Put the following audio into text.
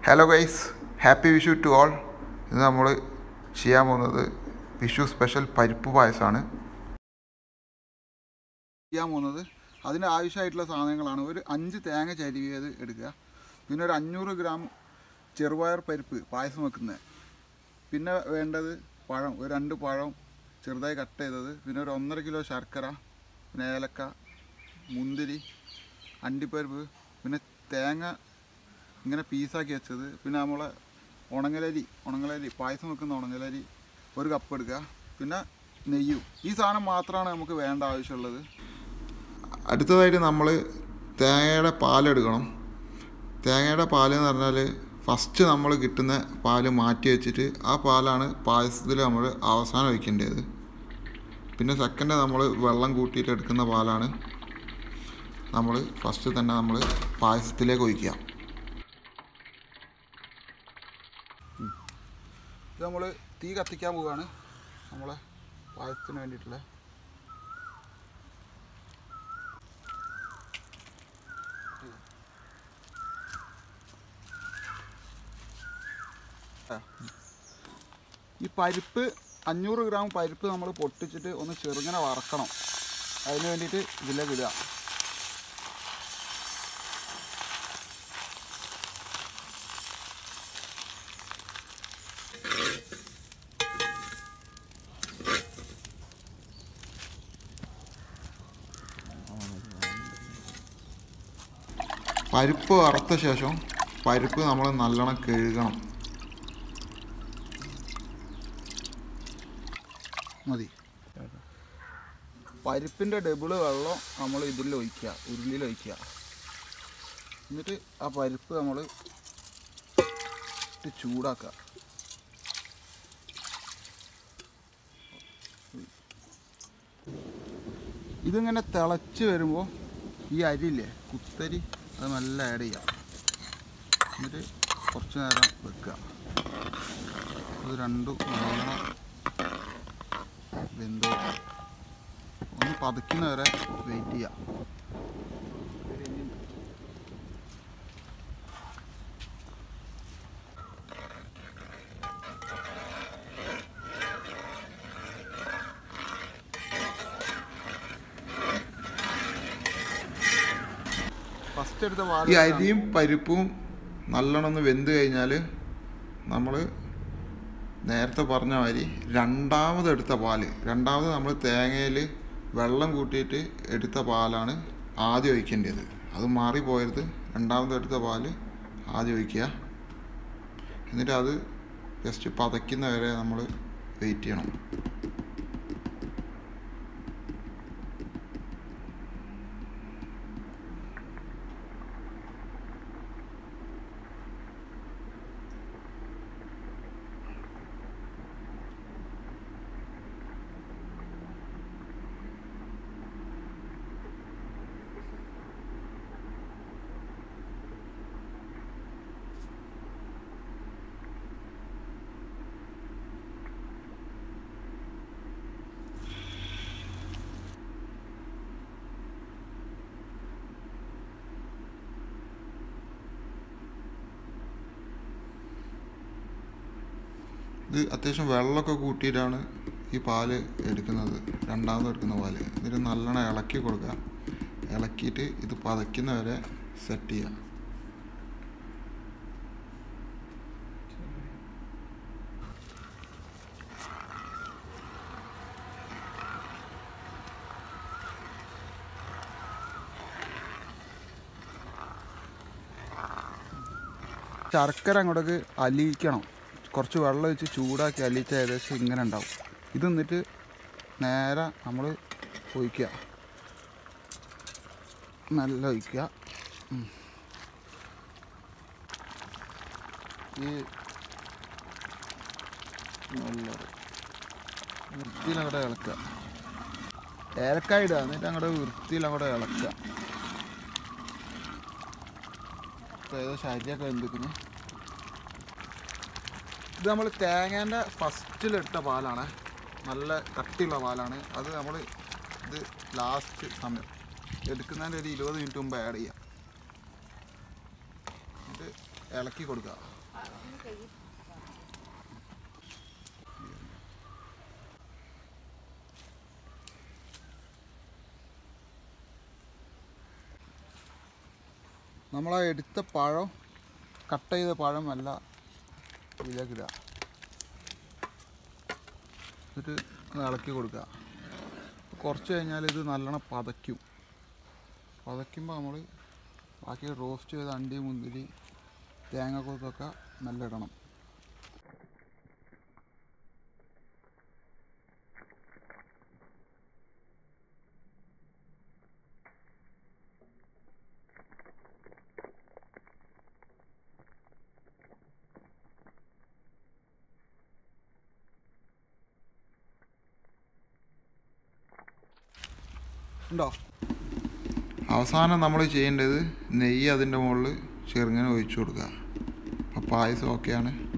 Hello guys happy Vishu to all ഇന്ന് നമ്മൾ ചെയ്യാൻ പോകുന്നത് വിഷു സ്പെഷ്യൽ പരിപ്പ് പായസമാണ് ചെയ്യാൻ പോകുന്നത് അതിന് ആവശ്യമായിട്ടുള്ള സാധനങ്ങളാണ് ഒരു അഞ്ച് തേങ്ങ ചരുവിയത് എടുക്കുക പിന്നെ ഒരു അഞ്ഞൂറ് ഗ്രാം ചെറുപയർ പരിപ്പ് പായസം വെക്കുന്നത് പിന്നെ വേണ്ടത് പഴം ഒരു രണ്ട് പഴം ചെറുതായി കട്ട് ചെയ്തത് പിന്നെ ഒരു ഒന്നര കിലോ ശർക്കര പിന്നെ ഏലക്ക മുന്തിരി അണ്ടിപ്പരിപ്പ് പിന്നെ തേങ്ങ ഇങ്ങനെ പീസാക്കി വെച്ചത് പിന്നെ നമ്മളെ ഉണങ്ങലരി ഉണങ്ങലരി പായസം വെക്കുന്ന ഉണങ്ങലരി ഒരു കപ്പ് എടുക്കുക പിന്നെ നെയ്യും ഈ സാധനം മാത്രമാണ് നമുക്ക് വേണ്ട ആവശ്യമുള്ളത് അടുത്തതായിട്ട് നമ്മൾ തേങ്ങയുടെ പാലെടുക്കണം തേങ്ങയുടെ പാല് എന്ന് പറഞ്ഞാൽ ഫസ്റ്റ് നമ്മൾ കിട്ടുന്ന പാല് മാറ്റി വെച്ചിട്ട് ആ പാലാണ് പായസത്തിൽ നമ്മൾ അവസാനം ഒഴിക്കേണ്ടത് പിന്നെ സെക്കൻഡ് നമ്മൾ വെള്ളം കൂട്ടിയിട്ട് എടുക്കുന്ന പാലാണ് നമ്മൾ ഫസ്റ്റ് തന്നെ നമ്മൾ പായസത്തിലേക്ക് ഒഴിക്കുക ഇത് നമ്മൾ തീ കത്തിക്കാൻ പോവുകയാണ് നമ്മളെ പായസത്തിന് വേണ്ടിയിട്ടുള്ള ഈ പരിപ്പ് അഞ്ഞൂറ് ഗ്രാം പരിപ്പ് നമ്മൾ പൊട്ടിച്ചിട്ട് ഒന്ന് ചെറുങ്ങനെ വറക്കണം അതിന് വേണ്ടിയിട്ട് ഇതിലേക്ക് ഇടുക പരിപ്പ് വറുത്ത ശേഷം പരിപ്പ് നമ്മൾ നല്ലോണം കഴുകണം മതി പരിപ്പിൻ്റെ ഡബിള് വെള്ളം നമ്മൾ ഇതിൽ ഒഴിക്കുക ഉരുളിയിൽ ഒഴിക്കുക എന്നിട്ട് ആ പരിപ്പ് നമ്മൾ ഇട്ട് ചൂടാക്കുക ഇതിങ്ങനെ തിളച്ച് വരുമ്പോൾ ഈ അരിയില്ലേ കുത്തരി അത് നല്ല ആഡ് ചെയ്യാം എന്നിട്ട് കുറച്ച് നേരം വെക്കുക അത് രണ്ടും നല്ലോണം വെന്ത് ഒന്ന് പതുക്കുന്ന വരെ വെയിറ്റ് ചെയ്യാം ഫസ്റ്റ് എടുത്ത ഈ അരിയും പരിപ്പും നല്ലോണം ഒന്ന് വെന്ത് കഴിഞ്ഞാൽ നമ്മൾ നേരത്തെ പറഞ്ഞ മാതിരി രണ്ടാമത് എടുത്ത പാല് രണ്ടാമത് നമ്മൾ തേങ്ങയിൽ വെള്ളം കൂട്ടിയിട്ട് എടുത്ത പാലാണ് ആദ്യം ഒഴിക്കേണ്ടത് അത് മാറിപ്പോയത് രണ്ടാമത് എടുത്ത പാല് ആദ്യം ഒഴിക്കുക എന്നിട്ട് അത് ജസ്റ്റ് പതയ്ക്കുന്ന വരെ നമ്മൾ വെയിറ്റ് ചെയ്യണം ഇത് അത്യാവശ്യം വെള്ളമൊക്കെ കൂട്ടിയിട്ടാണ് ഈ പാല് എടുക്കുന്നത് രണ്ടാമത് എടുക്കുന്ന പാല് എന്നിട്ട് നല്ലോണം ഇളക്കി കൊടുക്കുക ഇളക്കിയിട്ട് ഇത് പതയ്ക്കുന്ന വരെ സെറ്റ് ചെയ്യുക ശർക്കര അങ്ങോട്ടേക്ക് അലിയിക്കണം കുറച്ച് വെള്ളം ഒഴിച്ച് ചൂടാക്കി അലിയിച്ച ഏകദേശം ഇങ്ങനെ ഉണ്ടാവും ഇത് എന്നിട്ട് നേരെ നമ്മൾ ഒഴിക്കുക നല്ല ഒഴിക്കുക ഉം. ഈ നല്ല വൃത്തിയിൽ അങ്ങോട്ട് ഇളക്കുക ഏലക്കായ ഇടുക എന്നിട്ട് അങ്ങോട്ട് വൃത്തിയിൽ അങ്ങോട്ട് ഇളക്കുക ഇപ്പൊ ഏകദേശം അരിയൊക്കെ വെന്തിക്കുന്നു ഇത് നമ്മൾ തേങ്ങേൻ്റെ ഫസ്റ്റിലിട്ട പാലാണ് നല്ല കട്ടിയുള്ള പാലാണ് അത് നമ്മൾ ഇത് ലാസ്റ്റ് സമയം എടുക്കുന്നതിൻ്റെ ഒരു ഇരുപത് മിനിറ്റ് മുമ്പ് ആഡ് ചെയ്യാം എന്നിട്ട് ഇളക്കി കൊടുക്കുക നമ്മൾ ആ എടുത്ത പഴം കട്ട് ചെയ്ത പഴം അല്ല ഇതിലേക്കിടുക എന്നിട്ട് ഒന്ന് ഇളക്കി കൊടുക്കുക കുറച്ച് കഴിഞ്ഞാൽ ഇത് നല്ലോണം പതയ്ക്കും പതയ്ക്കുമ്പോൾ നമ്മൾ ബാക്കി റോസ്റ്റ് ചെയ്ത അണ്ടി മുന്തിരി തേങ്ങക്കൊത്തൊക്കെ നല്ല ഇടണം ഉണ്ടോ അവസാനം നമ്മൾ ചെയ്യേണ്ടത് നെയ്യ് അതിൻ്റെ മുകളിൽ ചെറുങ്ങനെ ഒഴിച്ചു കൊടുക്കുക അപ്പോൾ പായസം ഓക്കെയാണ്